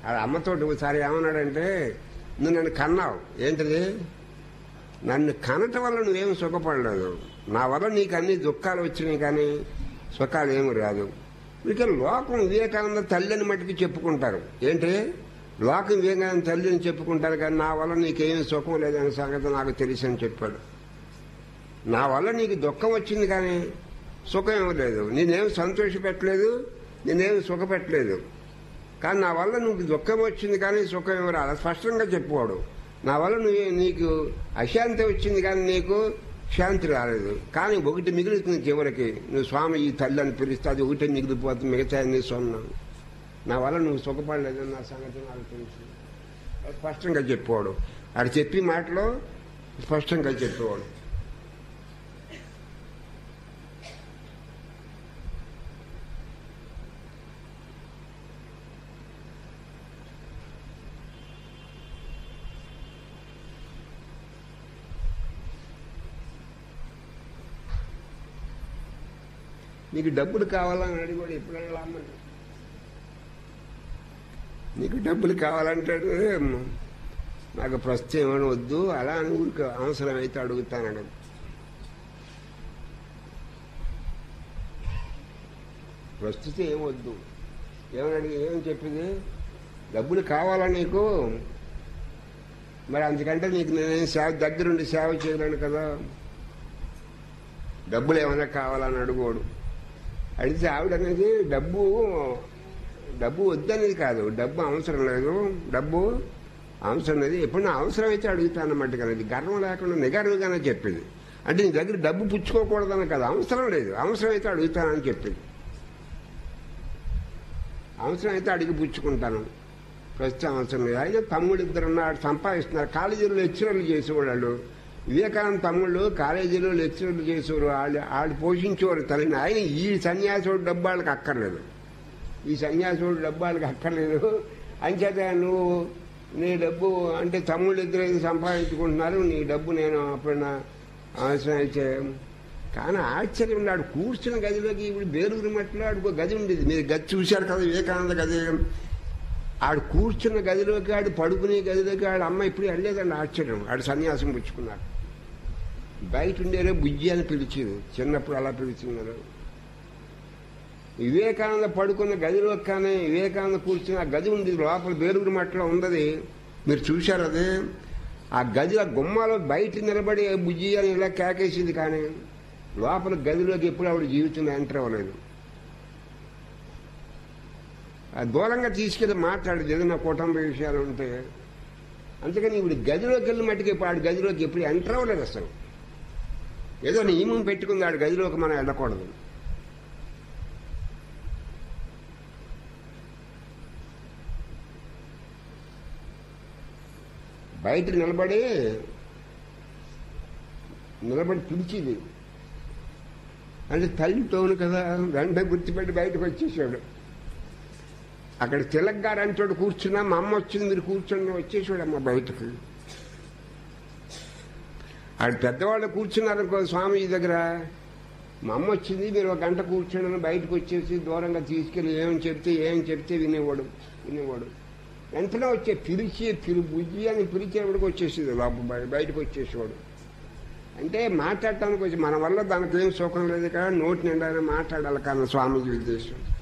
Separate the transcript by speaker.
Speaker 1: ఆ అమ్మతోటి ఒకసారి ఏమన్నాడంటే నువ్వు నన్ను కన్నావు ఏంటిది నన్ను కనటం వల్ల నువ్వేం సుఖపడలేదు నా వల్ల నీకు అన్ని దుఃఖాలు వచ్చినాయి కానీ సుఖాలు ఏమి రాదు ఇక లోకం వివేకానంద తల్లిని మట్టుకు చెప్పుకుంటారు ఏంటి లోకం వివేకానంద తల్లిని చెప్పుకుంటారు కానీ నా వల్ల నీకేమీ సుఖం లేదనే సంగతి నాకు తెలిసి అని చెప్పాడు నా వల్ల నీకు దుఃఖం వచ్చింది కానీ సుఖం ఏమీ లేదు నేనేం సంతోషపెట్టలేదు నేనేం సుఖపెట్టలేదు కానీ నా వల్ల నువ్వు దుఃఖం వచ్చింది కానీ సుఖం ఏమి రాదు స్పష్టంగా చెప్పుకోడు నా వల్ల నువ్వు నీకు అశాంతి వచ్చింది కానీ నీకు శాంతి రాలేదు కానీ ఒకటి మిగులుతుంది చివరికి నువ్వు స్వామి ఈ తల్లి అని పిలిస్తే అది ఒకటే మిగిలిపోతుంది మిగతా అన్ని సొన్నాం నా వల్ల నువ్వు సుఖపడలేదు నా సంగతి నాకు తెలుసు అది స్పష్టంగా చెప్పేవాడు ఆడు చెప్పి మాటలో స్పష్టంగా చెప్పేవాడు నీకు డబ్బులు కావాలని అడిగాడు ఎప్పుడైనా అమ్మని నీకు డబ్బులు కావాలంటాడు నాకు ప్రస్తుతం ఏమైనా వద్దు అలా అని ఊరికి అవసరమైతే అడుగుతానడు ప్రస్తుతం ఏమొద్దు ఏమని అడిగి ఏమని చెప్పింది డబ్బులు కావాలా నీకు మరి అంతకంటే నీకు నేనేం సేవ దగ్గరుండి సేవ చేయలేను కదా డబ్బులు ఏమైనా కావాలని అడుగోడు అడిగితే ఆవిడ అనేది డబ్బు డబ్బు వద్దనేది కాదు డబ్బు అవసరం లేదు డబ్బు అవసరం లేదు ఎప్పుడు నా అవసరం అయితే అడుగుతానన్నమాట కానీ గర్వం లేకుండా నిగర్వగానే చెప్పింది అంటే నీ దగ్గర డబ్బు పుచ్చుకోకూడదని కాదు అవసరం లేదు అవసరం అయితే అడుగుతానని చెప్పింది అవసరం అయితే అడిగి పుచ్చుకుంటాను ప్రస్తుతం అవసరం లేదు అయితే తమ్ముడు ఇద్దరు ఉన్నాడు సంపాదిస్తున్నారు కాలేజీలో లెక్చరర్లు చేసేవాళ్ళు వివేకానంద తమ్ముళ్ళు కాలేజీలో లెక్చరర్లు చేసేవారు వాళ్ళు వాళ్ళు పోషించేవారు తల్లిని ఆయన ఈ సన్యాసుడు డబ్బు వాళ్ళకి అక్కర్లేదు ఈ సన్యాసుడు డబ్బు వాళ్ళకి అక్కర్లేదు అంచేత నువ్వు నీ డబ్బు అంటే తమ్ముళ్ళు ఇద్దరు ఏదో సంపాదించుకుంటున్నారు నీ డబ్బు నేను అప్పుడైనా అవసరం అయితే కానీ ఆశ్చర్యం ఉన్నాడు కూర్చున్న గదిలోకి ఇప్పుడు బేరుగురి మట్టిలో ఆడికి గది ఉండేది మీరు గది చూశారు కదా వివేకానంద గది ఆడు కూర్చున్న గదిలోకి ఆడు పడుకునే గదిలోకి ఆడు అమ్మ ఇప్పుడు వెళ్ళలేదండి ఆశ్చర్యం ఆడు సన్యాసం పుచ్చుకున్నాడు బయట ఉండేరే బుజ్జి అని పిలిచేది చిన్నప్పుడు అలా పిలిచినారు వివేకానంద పడుకున్న గదిలోకి కానీ వివేకానంద కూర్చున్న ఆ గది ఉంది లోపల బేరుగుడి మట్టలో ఉన్నది మీరు చూశారు అది ఆ గది ఆ గుమ్మాలో బయట నిలబడి బుజ్జి అని ఇలా కేకేసింది కానీ లోపల గదిలోకి ఎప్పుడు ఆవిడ జీవితంలో ఎంటర్ అవ్వలేదు ఆ దూరంగా తీసుకెళ్ళి మాట్లాడేది ఏదైనా కుటుంబ విషయాలు ఉంటే అందుకని ఇప్పుడు గదిలోకి వెళ్ళి మట్టుకు ఇప్పుడు ఆడు గదిలోకి ఎప్పుడు ఎంటర్ అవ్వలేదు అసలు ఏదో నియమం పెట్టుకుంది ఆడు గదిలోకి మనం వెళ్ళకూడదు బయట నిలబడి నిలబడి పిలిచింది అంటే తల్లి తోను కదా వెంటనే గుర్తుపెట్టి బయటకు వచ్చేసాడు అక్కడ తిలక్ గారు అంటోడు కూర్చున్నా మా అమ్మ వచ్చింది మీరు కూర్చొని వచ్చేసాడు అమ్మ బయటకు ఆడు పెద్దవాళ్ళు కూర్చున్నారనుకో స్వామి దగ్గర మా అమ్మ వచ్చింది మీరు ఒక గంట కూర్చోండి బయటకు వచ్చేసి దూరంగా తీసుకెళ్ళి ఏం చెప్తే ఏం చెప్తే వినేవాడు వినేవాడు వెంటనే వచ్చే పిలిచి పిలు బుజ్జి అని పిలిచేవాడికి వచ్చేసేది లోపల బయ- బయటకు వచ్చేసేవాడు అంటే మాట్లాడటానికి వచ్చి మన వల్ల దానికి ఏం సుఖం లేదు కదా నోటి నిండా మాట్లాడాలి కానీ స్వామీజీ ఉద్దేశం